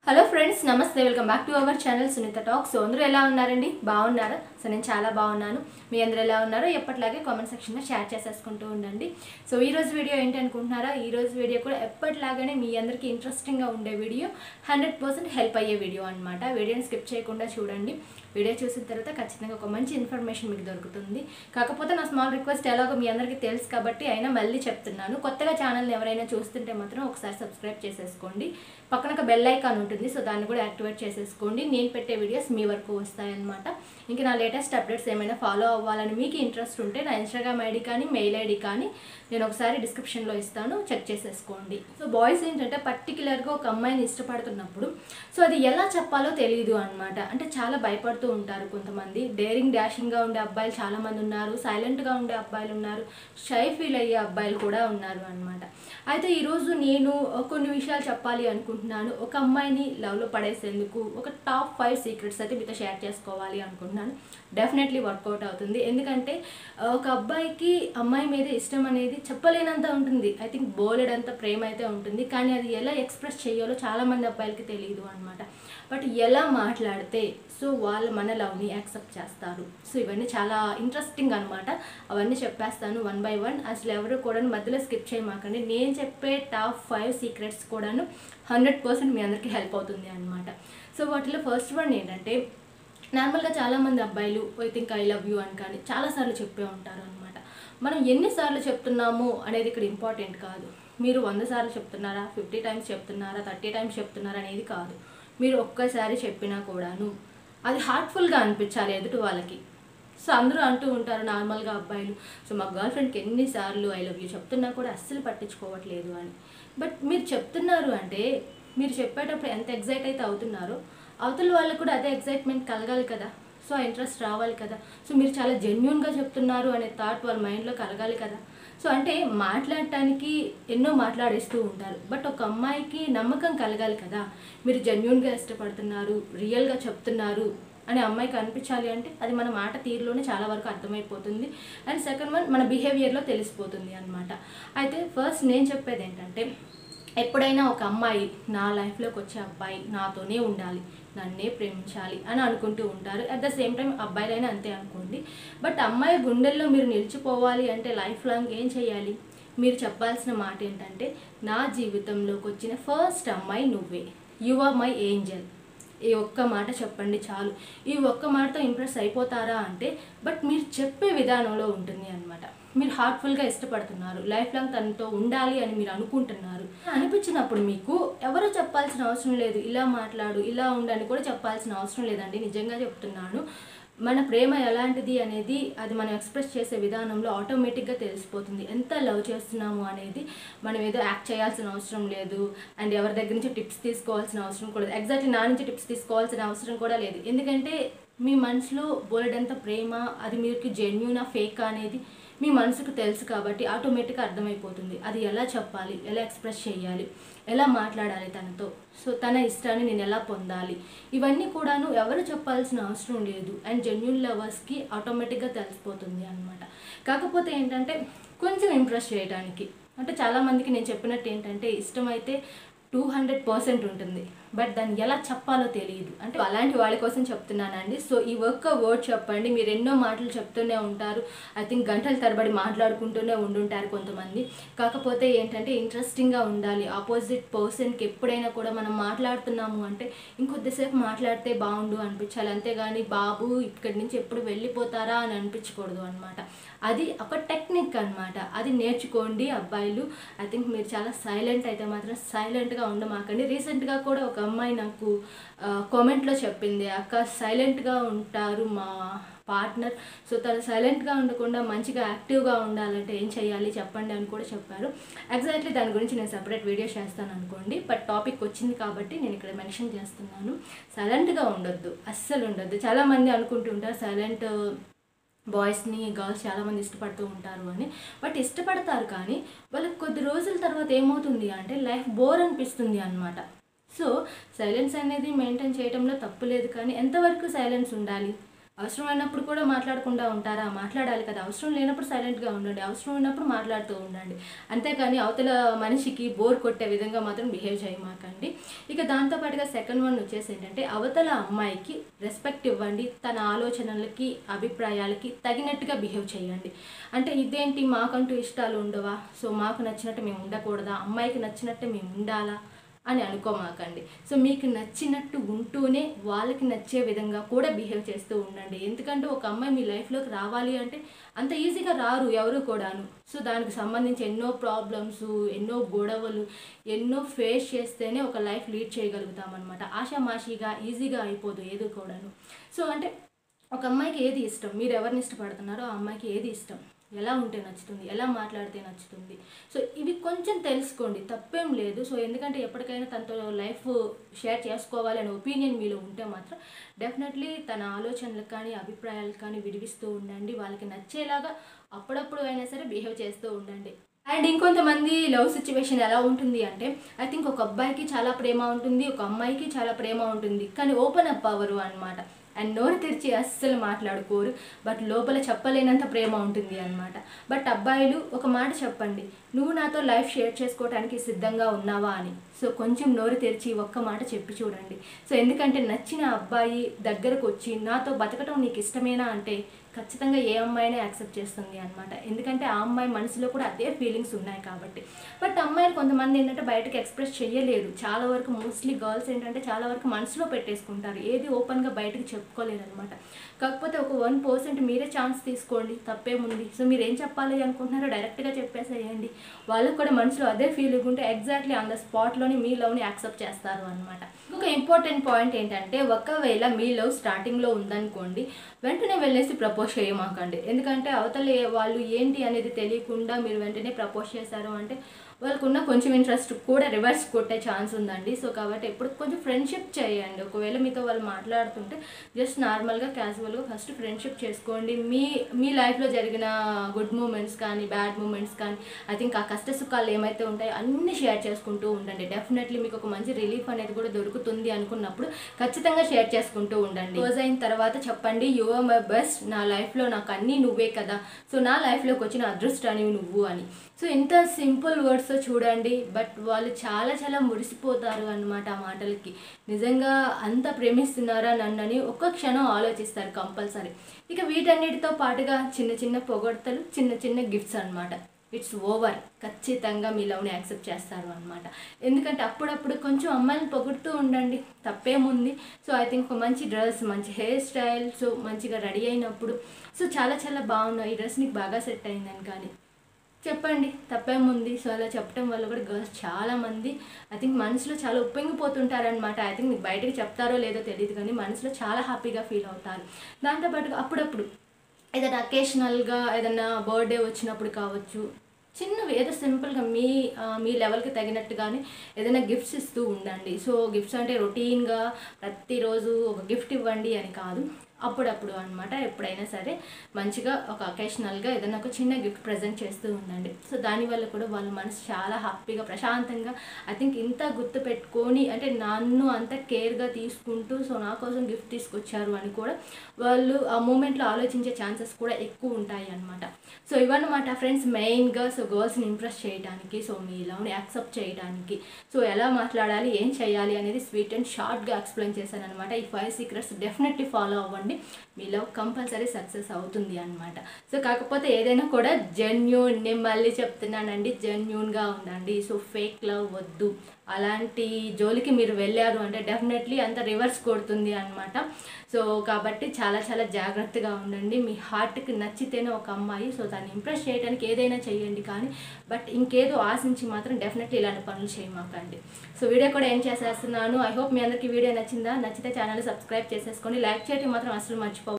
hello friends నమస్తే welcome back to our channel Sunitha talk so అందరూ ఎలా ఉన్నారండి బాగున్నారా సో నేను చాలా బాగున్నాను మీ అందరూ ఎలా ఉన్నారో ఎప్పటిలాగే కామెంట్ సెక్షన్లో షేర్ చేసేసుకుంటూ ఉండండి సో ఈ రోజు వీడియో ఏంటి అనుకుంటున్నారా ఈ రోజు వీడియో కూడా ఎప్పటిలాగానే మీ అందరికీ ఇంట్రెస్టింగ్గా ఉండే వీడియో హండ్రెడ్ పర్సెంట్ హెల్ప్ అయ్యే వీడియో అనమాట వీడియోని స్కిప్ చేయకుండా చూడండి వీడియో చూసిన తర్వాత ఖచ్చితంగా ఒక మంచి ఇన్ఫర్మేషన్ మీకు దొరుకుతుంది కాకపోతే నా స్మాల్ రిక్వెస్ట్ ఎలాగో మీ అందరికీ తెలుసు కాబట్టి అయినా మళ్ళీ చెప్తున్నాను కొత్తగా ఛానల్ని ఎవరైనా చూస్తుంటే మాత్రం ఒకసారి సబ్స్క్రైబ్ చేసేసుకోండి పక్కన ఒక బెల్ ఐకాన్ ఉంటుంది సో దాన్ని కూడా యాక్టివేట్ చేసేసుకోండి నేను పెట్టే వీడియోస్ మీ వరకు వస్తాయన్నమాట ఇంకా నా లేటెస్ట్ అప్డేట్స్ ఏమైనా ఫాలో అవ్వాలని మీకు ఇంట్రెస్ట్ ఉంటే నా ఇన్స్టాగ్రామ్ ఐడి కానీ మెయిల్ ఐడి కానీ నేను ఒకసారి డిస్క్రిప్షన్లో ఇస్తాను చెక్ చేసేసుకోండి సో బాయ్స్ ఏంటంటే పర్టికులర్గా ఒక అమ్మాయిని ఇష్టపడుతున్నప్పుడు సో అది ఎలా చెప్పాలో తెలియదు అనమాట అంటే చాలా భయపడుతూ ఉంటారు కొంతమంది డేరింగ్ డాషింగ్గా ఉండే అబ్బాయిలు చాలామంది ఉన్నారు సైలెంట్గా ఉండే అబ్బాయిలు ఉన్నారు షై ఫీల్ అయ్యే అబ్బాయిలు కూడా ఉన్నారు అనమాట అయితే ఈరోజు నేను కొన్ని విషయాలు చెప్పాలి అనుకుంటున్నాను ఒక అమ్మాయిని లవ్లో పడేసేందుకు ఒక టాప్ ఫైవ్ సీక్రెట్స్ అయితే మీతో షేర్ చేసుకోవాలి అనుకుంటున్నాను డెఫినెట్లీ వర్కౌట్ అవుతుంది ఎందుకంటే ఆ, ఒక అబ్బాయికి అమ్మాయి మీద ఇష్టం అనేది చెప్పలేనంత ఉంటుంది ఐ థింక్ బోలెడంత ప్రేమ అయితే ఉంటుంది కానీ అది ఎలా ఎక్స్ప్రెస్ చేయాలో చాలామంది అబ్బాయిలకి తెలియదు అనమాట బట్ ఎలా మాట్లాడితే సో వాళ్ళు మన లవ్ని యాక్సెప్ట్ చేస్తారు సో ఇవన్నీ చాలా ఇంట్రెస్టింగ్ అనమాట అవన్నీ చెప్పేస్తాను వన్ బై వన్ అసలు ఎవరు కూడా మధ్యలో స్కిప్ చేయమాకండి నేను చెప్పే టాప్ ఫైవ్ సీక్రెట్స్ కూడాను హండ్రెడ్ పర్సెంట్ మీ అందరికీ హెల్ప్ అవుతుంది అనమాట సో వాటిలో ఫస్ట్ వన్ ఏంటంటే నార్మల్గా చాలామంది అబ్బాయిలు I think I love you అని కానీ చాలాసార్లు చెప్పే ఉంటారు అనమాట మనం ఎన్నిసార్లు చెప్తున్నాము అనేది ఇక్కడ ఇంపార్టెంట్ కాదు మీరు వంద సార్లు చెప్తున్నారా ఫిఫ్టీ టైమ్స్ చెప్తున్నారా థర్టీ టైమ్స్ చెప్తున్నారా అనేది కాదు మీరు ఒక్కసారి చెప్పినా కూడాను అది హార్ట్ఫుల్గా అనిపించాలి ఎదుటి వాళ్ళకి సో అందరూ అంటూ ఉంటారు నార్మల్గా అబ్బాయిలు సో మా గర్ల్ ఫ్రెండ్కి ఎన్నిసార్లు ఐ లవ్ యూ చెప్తున్నా కూడా అస్సలు పట్టించుకోవట్లేదు అని బట్ మీరు చెప్తున్నారు అంటే మీరు చెప్పేటప్పుడు ఎంత ఎగ్జైట్ అయితే అవుతున్నారో అవతల వాళ్ళకు కూడా అదే ఎగ్జైట్మెంట్ కలగాలి కదా సో ఆ ఇంట్రెస్ట్ రావాలి కదా సో మీరు చాలా జెన్యున్గా చెప్తున్నారు అనే థాట్ వాళ్ళ మైండ్లో కలగాలి కదా సో అంటే మాట్లాడటానికి ఎన్నో మాట్లాడేస్తూ ఉంటారు బట్ ఒక అమ్మాయికి నమ్మకం కలగాలి కదా మీరు జెన్యున్గా ఇష్టపడుతున్నారు రియల్గా చెప్తున్నారు అని అమ్మాయికి అనిపించాలి అంటే అది మన మాట తీరులోనే చాలా వరకు అర్థమైపోతుంది అండ్ సెకండ్ వన్ మన బిహేవియర్లో తెలిసిపోతుంది అనమాట అయితే ఫస్ట్ నేను చెప్పేది ఏంటంటే ఎప్పుడైనా ఒక అమ్మాయి నా లైఫ్లోకి వచ్చే అబ్బాయి నాతోనే ఉండాలి నన్నే ప్రేమించాలి అని అనుకుంటూ ఉంటారు అట్ ద సేమ్ టైం అబ్బాయిలైనా అంతే అనుకోండి బట్ అమ్మాయి గుండెల్లో మీరు నిలిచిపోవాలి అంటే లైఫ్ లాంగ్ ఏం చేయాలి మీరు చెప్పాల్సిన మాట ఏంటంటే నా జీవితంలోకి వచ్చిన ఫస్ట్ అమ్మాయి నువ్వే యు ఆర్ మై ఏంజల్ ఈ ఒక్క మాట చెప్పండి చాలు ఈ ఒక్క మాటతో ఇంప్రెస్ అయిపోతారా అంటే బట్ మీరు చెప్పే విధానంలో ఉంటుంది అనమాట మీరు హార్ట్ఫుల్గా ఇష్టపడుతున్నారు లైఫ్ లాంగ్ తనతో ఉండాలి అని మీరు అనుకుంటున్నారు అనిపించినప్పుడు మీకు ఎవరో చెప్పాల్సిన అవసరం లేదు ఇలా మాట్లాడు ఇలా ఉండని కూడా చెప్పాల్సిన అవసరం లేదండి నిజంగా చెప్తున్నాను మన ప్రేమ ఎలాంటిది అనేది అది మనం ఎక్స్ప్రెస్ చేసే విధానంలో ఆటోమేటిక్గా తెలిసిపోతుంది ఎంత లవ్ చేస్తున్నాము అనేది మనం ఏదో యాక్ట్ చేయాల్సిన అవసరం లేదు అండ్ ఎవరి దగ్గర నుంచి టిప్స్ తీసుకోవాల్సిన అవసరం కూడా లేదు ఎగ్జాక్ట్లీ నా నుంచి టిప్స్ తీసుకోవాల్సిన అవసరం కూడా లేదు ఎందుకంటే మీ మనసులో బోలెడంత ప్రేమ అది మీకు జెన్యునా ఫేక్ అనేది మీ మనసుకు తెలుసు కాబట్టి ఆటోమేటిక్గా అర్థమైపోతుంది అది ఎలా చెప్పాలి ఎలా ఎక్స్ప్రెస్ చేయాలి ఎలా మాట్లాడాలి తనతో సో తన ఇష్టాన్ని నేను ఎలా పొందాలి ఇవన్నీ కూడాను ఎవరు చెప్పాల్సిన అవసరం లేదు అండ్ జెన్యున్ లవర్స్కి ఆటోమేటిక్గా తెలిసిపోతుంది అనమాట కాకపోతే ఏంటంటే కొంచెం ఇంప్రెస్ చేయడానికి అంటే చాలామందికి నేను చెప్పినట్టు ఏంటంటే ఇష్టమైతే టూ హండ్రెడ్ పర్సెంట్ ఉంటుంది బట్ దాన్ని ఎలా చెప్పాలో తెలియదు అంటే అలాంటి వాళ్ళ కోసం చెప్తున్నానండి సో ఈ ఒక్క వర్డ్ చెప్పండి మీరు ఎన్నో మాటలు చెప్తూనే ఉంటారు ఐ థింక్ గంటల తరబడి మాట్లాడుకుంటూనే ఉండుంటారు కొంతమంది కాకపోతే ఏంటంటే ఇంట్రెస్టింగ్గా ఉండాలి ఆపోజిట్ పర్సన్కి ఎప్పుడైనా కూడా మనం మాట్లాడుతున్నాము అంటే ఇంకొద్దిసేపు మాట్లాడితే బాగుండు అనిపించాలి అంతేగాని బాబు ఇక్కడి నుంచి ఎప్పుడు వెళ్ళిపోతారా అని అనిపించకూడదు అనమాట అది ఒక టెక్నిక్ అన్నమాట అది నేర్చుకోండి అబ్బాయిలు ఐ థింక్ మీరు చాలా సైలెంట్ అయితే మాత్రం సైలెంట్గా ఉండమాకండి రీసెంట్గా కూడా ఒక అమ్మాయి నాకు కామెంట్లో చెప్పింది అక్క సైలెంట్గా ఉంటారు మా పార్ట్నర్ సో తను సైలెంట్గా ఉండకుండా మంచిగా యాక్టివ్గా ఉండాలంటే ఏం చేయాలి చెప్పండి అని కూడా చెప్పారు ఎగ్జాక్ట్లీ దాని గురించి నేను సపరేట్ వీడియో చేస్తాను అనుకోండి బట్ టాపిక్ వచ్చింది కాబట్టి నేను ఇక్కడ మెన్షన్ చేస్తున్నాను సైలెంట్గా ఉండొద్దు అస్సలు ఉండొద్దు చాలామంది అనుకుంటుంటారు సైలెంట్ బాయ్స్ని గర్ల్స్ చాలామంది ఇష్టపడుతూ ఉంటారు అని బట్ ఇష్టపడతారు కానీ వాళ్ళకి కొద్ది రోజుల తర్వాత ఏమవుతుంది అంటే లైఫ్ బోర్ అనిపిస్తుంది అనమాట సో సైలెన్స్ అనేది మెయింటైన్ చేయడంలో తప్పు లేదు కానీ ఎంతవరకు సైలెన్స్ ఉండాలి అవసరమైనప్పుడు కూడా మాట్లాడకుండా ఉంటారా మాట్లాడాలి కదా అవసరం లేనప్పుడు సైలెంట్గా ఉండండి అవసరం ఉన్నప్పుడు మాట్లాడుతూ ఉండండి అంతేకాని అవతల మనిషికి బోర్ కొట్టే విధంగా మాత్రం బిహేవ్ చేయమాకండి ఇక దాంతోపాటుగా సెకండ్ వన్ వచ్చేసి ఏంటంటే అవతల అమ్మాయికి రెస్పెక్ట్ ఇవ్వండి తన ఆలోచనలకి అభిప్రాయాలకి తగినట్టుగా బిహేవ్ చేయండి అంటే ఇదేంటి మాకంటూ ఇష్టాలు ఉండవా సో మాకు నచ్చినట్టు మేము ఉండకూడదా అమ్మాయికి నచ్చినట్టు మేము ఉండాలా అని అనుకోమాకండి సో మీకు నచ్చినట్టు ఉంటూనే వాళ్ళకి నచ్చే విధంగా కూడా బిహేవ్ చేస్తూ ఉండండి ఎందుకంటే ఒక అమ్మాయి మీ లైఫ్లోకి రావాలి అంటే అంత ఈజీగా రారు ఎవరు కూడాను సో దానికి సంబంధించి ఎన్నో ప్రాబ్లమ్స్ ఎన్నో గొడవలు ఎన్నో ఫేస్ చేస్తేనే ఒక లైఫ్ లీడ్ చేయగలుగుతాం అనమాట ఆషామాషిగా ఈజీగా అయిపోదు ఏది కూడాను సో అంటే ఒక అమ్మాయికి ఏది ఇష్టం మీరు ఎవరిని ఇష్టపడుతున్నారో ఆ అమ్మాయికి ఏది ఇష్టం ఎలా ఉంటే నచ్చుతుంది ఎలా మాట్లాడితే నచ్చుతుంది సో ఇవి కొంచెం తెలుసుకోండి తప్పేం లేదు సో ఎందుకంటే ఎప్పటికైనా తనతో లైఫ్ షేర్ చేసుకోవాలి అనే ఒపీనియన్ మీలో ఉంటే మాత్రం డెఫినెట్లీ తన ఆలోచనలకు కానీ అభిప్రాయాలకు కానీ విడివిస్తూ ఉండండి వాళ్ళకి నచ్చేలాగా అప్పుడప్పుడు అయినా సరే బిహేవ్ చేస్తూ ఉండండి అండ్ ఇంకొంతమంది లవ్ సిచ్యువేషన్ ఎలా ఉంటుంది అంటే ఐ థింక్ ఒక అబ్బాయికి చాలా ప్రేమ ఉంటుంది ఒక అమ్మాయికి చాలా ప్రేమ ఉంటుంది కానీ ఓపెన్ అప్ అవ్వరు అనమాట అండ్ నోరు తెరిచి అస్సలు మాట్లాడుకోరు బట్ లోపల చెప్పలేనంత ప్రేమ ఉంటుంది అనమాట బట్ అబ్బాయిలు ఒక మాట చెప్పండి నువ్వు నాతో లైఫ్ షేర్ చేసుకోవడానికి సిద్ధంగా ఉన్నావా అని సో కొంచెం నోరు తెరిచి ఒక్క మాట చెప్పి చూడండి సో ఎందుకంటే నచ్చిన అబ్బాయి దగ్గరకు వచ్చి నాతో బతకటం నీకు ఇష్టమేనా అంటే ఖచ్చితంగా ఏ అమ్మాయినే యాక్సెప్ట్ చేస్తుంది అనమాట ఎందుకంటే ఆ అమ్మాయి మనసులో కూడా అదే ఫీలింగ్స్ ఉన్నాయి కాబట్టి బట్ అమ్మాయిలు కొంతమంది ఏంటంటే బయటకు ఎక్స్ప్రెస్ చేయలేరు చాలా వరకు మోస్ట్లీ గర్ల్స్ ఏంటంటే చాలా వరకు మనసులో పెట్టేసుకుంటారు ఏది ఓపెన్గా బయటకు చెప్పుకోలేరు అనమాట కాకపోతే ఒక వన్ పర్సెంట్ మీరే ఛాన్స్ తీసుకోండి తప్పేముంది సో మీరు ఏం చెప్పాలి అనుకుంటున్నారో డైరెక్ట్గా చెప్పేసేయండి వాళ్ళకు కూడా మనసులో అదే ఫీలింగ్ ఉంటే ఎగ్జాక్ట్లీ ఆన్ ద స్పాట్లోని మీ లవ్ని యాక్సెప్ట్ చేస్తారు అనమాట ఇంకొక ఇంపార్టెంట్ పాయింట్ ఏంటంటే ఒకవేళ మీ లవ్ స్టార్టింగ్లో ఉందనుకోండి వెంటనే వెళ్ళేసి ప్రపోజ్ చేయమాకండి ఎందుకంటే అవతల వాళ్ళు ఏంటి అనేది తెలియకుండా మీరు వెంటనే ప్రపోజ్ చేశారు అంటే వాళ్ళకున్న కొంచెం ఇంట్రెస్ట్ కూడా రివర్స్ కొట్టే ఛాన్స్ ఉందండి సో కాబట్టి ఎప్పుడు కొంచెం ఫ్రెండ్షిప్ చేయండి ఒకవేళ మీతో వాళ్ళు మాట్లాడుతుంటే జస్ట్ నార్మల్గా క్యాజువల్గా ఫస్ట్ ఫ్రెండ్షిప్ చేసుకోండి మీ మీ లైఫ్లో జరిగిన గుడ్ మూమెంట్స్ కానీ బ్యాడ్ మూమెంట్స్ కానీ ఐ థింక్ ఆ కష్ట సుఖాలు ఏమైతే ఉంటాయో అన్నీ షేర్ చేసుకుంటూ ఉండండి డెఫినెట్లీ మీకు ఒక మంచి రిలీఫ్ అనేది కూడా దొరుకుతుంది అనుకున్నప్పుడు ఖచ్చితంగా షేర్ చేసుకుంటూ ఉండండి రోజు అయిన తర్వాత చెప్పండి యు ఆర్ మై బెస్ట్ నా లైఫ్లో నాకు అన్నీ నువ్వే కదా సో నా లైఫ్లోకి వచ్చిన అదృష్టానివి నువ్వు అని సో ఇంత సింపుల్ వర్డ్స్ చూడండి బట్ వాళ్ళు చాలా చాలా మురిసిపోతారు అన్నమాట ఆ మాటలకి నిజంగా అంత ప్రేమిస్తున్నారా నన్నని ఒక్క క్షణం ఆలోచిస్తారు కంపల్సరీ ఇక వీటన్నిటితో పాటుగా చిన్న చిన్న పొగడ్తలు చిన్న చిన్న గిఫ్ట్స్ అన్నమాట ఇట్స్ ఓవర్ ఖచ్చితంగా మీ లవ్ని యాక్సెప్ట్ చేస్తారు అనమాట ఎందుకంటే అప్పుడప్పుడు కొంచెం అమ్మాయిని పొగుడుతూ ఉండండి తప్పేముంది సో ఐ థింక్ ఒక మంచి డ్రెస్ మంచి హెయిర్ స్టైల్ సో మంచిగా రెడీ అయినప్పుడు సో చాలా చాలా బాగున్నాయి ఈ డ్రెస్ నీకు బాగా సెట్ అయిందని కానీ చెప్పండి తప్పేముంది సో అలా చెప్పడం వల్ల కూడా గర్ల్స్ చాలా మంది ఐ థింక్ మనసులో చాలా ఉప్పొంగిపోతుంటారనమాట ఐ థింక్ మీకు బయటకు చెప్తారో లేదో తెలియదు కానీ మనసులో చాలా హ్యాపీగా ఫీల్ అవుతారు దాంతోపాటుగా అప్పుడప్పుడు ఏదైనా అకేషనల్గా ఏదైనా బర్త్డే వచ్చినప్పుడు కావచ్చు చిన్నవి ఏదో సింపుల్గా మీ ఆ, మీ లెవెల్కి తగినట్టుగానే ఏదైనా గిఫ్ట్స్ ఇస్తూ ఉండండి సో గిఫ్ట్స్ అంటే రొటీన్గా ప్రతిరోజు ఒక గిఫ్ట్ ఇవ్వండి అని కాదు అప్పుడప్పుడు అనమాట ఎప్పుడైనా సరే మంచిగా ఒక అకేషనల్గా ఏదైనా ఒక చిన్న గిఫ్ట్ ప్రజెంట్ చేస్తూ ఉండండి సో దానివల్ల కూడా వాళ్ళ మనసు చాలా హ్యాపీగా ప్రశాంతంగా ఐ థింక్ ఇంత గుర్తు పెట్టుకొని అంటే నన్ను అంత కేర్గా తీసుకుంటూ సో నా కోసం గిఫ్ట్ తీసుకొచ్చారు అని కూడా వాళ్ళు ఆ మూమెంట్లో ఆలోచించే ఛాన్సెస్ కూడా ఎక్కువ ఉంటాయి అనమాట సో ఇవన్నమాట ఫ్రెండ్స్ మెయిన్గా సో గర్ల్స్ని ఇంప్రెస్ చేయడానికి సో మీ లవ్ని యాక్సెప్ట్ చేయడానికి సో ఎలా మాట్లాడాలి ఏం చేయాలి అనేది స్వీట్ అండ్ షార్ట్గా ఎక్స్ప్లెయిన్ చేశాను అనమాట ఈ ఫైవ్ సీక్రెట్స్ డెఫినెట్లీ ఫాలో అవ్వండి మీ లవ్ కంపల్సరీ సక్సెస్ అవుతుంది అనమాట సో కాకపోతే ఏదైనా కూడా జెన్యూన్ నేను మళ్ళీ చెప్తున్నానండి జెన్యూన్గా ఉండండి సో ఫేక్ లవ్ వద్దు అలాంటి జోలికి మీరు వెళ్ళారు అంటే డెఫినెట్లీ అంత రివర్స్ కొడుతుంది అనమాట సో కాబట్టి చాలా చాలా జాగ్రత్తగా ఉండండి మీ హార్ట్కి నచ్చితేనే ఒక అమ్మాయి సో దాన్ని ఇంప్రెస్ చేయడానికి ఏదైనా చేయండి కానీ బట్ ఇంకేదో ఆశించి మాత్రం డెఫినెట్లీ ఇలాంటి పనులు చేయమాకండి సో వీడియో కూడా ఏం చేసేస్తున్నాను ఐ హోప్ మీ అందరికీ వీడియో నచ్చిందా నచ్చితే ఛానల్ సబ్స్క్రైబ్ చేసేసుకొని లైక్ చేయడం మాత్రం అసలు మర్చిపో